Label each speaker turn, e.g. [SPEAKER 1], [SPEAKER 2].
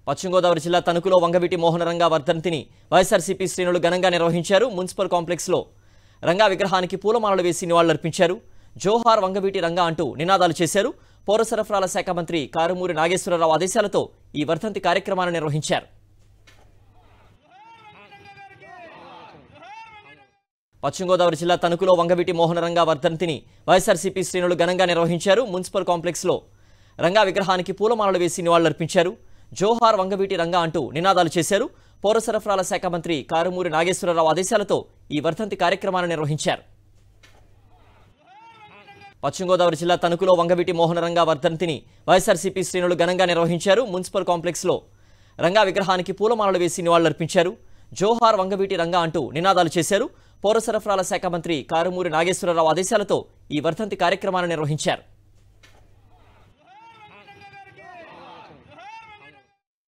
[SPEAKER 1] పశ్చిమ గోదావరి జిల్లా తణుకులో వంగవీటి మోహన రంగా వర్ధంతిని వైఎస్ఆర్సీపీ శ్రేణులు ఘనంగా నిర్వహించారు మున్సిపల్ కాంప్లెక్స్లో రంగా విగ్రహానికి పూలమాలలు వేసి నివాళులర్పించారు జోహార్ వంగవీటి రంగా అంటూ నినాదాలు చేశారు పౌర సరఫరాల శాఖ మంత్రి కారుమూరి నాగేశ్వరరావు ఆదేశాలతో ఈ వర్ధంతి కార్యక్రమాన్ని నిర్వహించారు పశ్చిమ గోదావరి జిల్లా తణుకులో వంగవీటి మోహన రంగా వర్ధంతిని వైఎస్ఆర్సీపీ శ్రేణులు ఘనంగా నిర్వహించారు మున్సిపల్ కాంప్లెక్స్లో రంగా విగ్రహానికి పూలమాలలు వేసి నివాళులర్పించారు జోహార్ వంగవీటి రంగా అంటూ నినాదాలు చేశారు పౌర సరఫరాల శాఖ మంత్రి కారుమూరి నాగేశ్వరరావు ఆదేశాలతో ఈ వర్ధంతి కార్యక్రమాన్ని నిర్వహించారు పశ్చిమ గోదావరి జిల్లా తణుకులో వంగవీటి మోహన రంగా వర్ధంతిని వైఎస్ఆర్సీపీ శ్రేణులు ఘనంగా నిర్వహించారు మున్సిపల్ కాంప్లెక్స్లో రంగా విగ్రహానికి పూలమాలలు వేసి నివాళులర్పించారు జోహార్ వంగవీటి రంగా అంటూ నినాదాలు చేశారు పౌర సరఫరాల శాఖ మంత్రి కారుమూరి నాగేశ్వరరావు ఆదేశాలతో ఈ వర్ధంతి కార్యక్రమాన్ని నిర్వహించారు